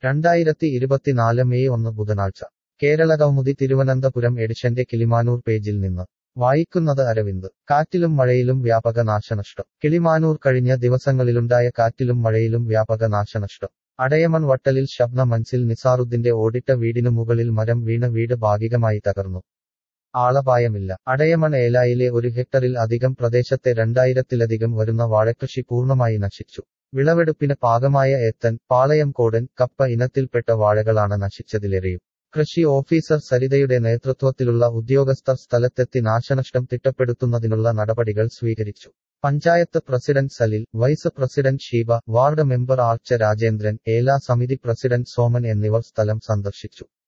രണ്ടായിരത്തി ഇരുപത്തിനാല് മെയ് ഒന്ന് ബുധനാഴ്ച കേരളകൗമുദി തിരുവനന്തപുരം എഡിഷന്റെ കിളിമാനൂർ പേജിൽ നിന്ന് വായിക്കുന്നത് അരവിന്ദ് കാറ്റിലും മഴയിലും വ്യാപക നാശനഷ്ടം കിളിമാനൂർ കഴിഞ്ഞ ദിവസങ്ങളിലുണ്ടായ കാറ്റിലും മഴയിലും വ്യാപക നാശനഷ്ടം അടയമൺ വട്ടലിൽ ശബ്ന മൻസിൽ നിസാറുദ്ദിന്റെ ഓടിട്ട വീടിനു മുകളിൽ മരം വീണ വീട് ഭാഗികമായി തകർന്നു ആളപായമില്ല അടയമൺ ഏലായിലെ ഒരു ഹെക്ടറിൽ അധികം പ്രദേശത്തെ രണ്ടായിരത്തിലധികം വരുന്ന വാഴക്കൃഷി പൂർണ്ണമായി നശിച്ചു വിളവെടുപ്പിന് പാകമായ ഏത്തൻ പാളയം കോടൻ കപ്പ ഇനത്തിൽപ്പെട്ട വാഴകളാണ് നശിച്ചതിലേറെയും കൃഷി ഓഫീസർ സരിതയുടെ നേതൃത്വത്തിലുള്ള ഉദ്യോഗസ്ഥർ സ്ഥലത്തെത്തി നാശനഷ്ടം തിട്ടപ്പെടുത്തുന്നതിനുള്ള നടപടികൾ സ്വീകരിച്ചു panchayat president Salil vice president Sheeba ward member Archa Rajendran ഏലാ സമിതി പ്രസിഡന്റ് സോമൻ എന്നിവർ സ്ഥലം സന്ദർശിച്ചു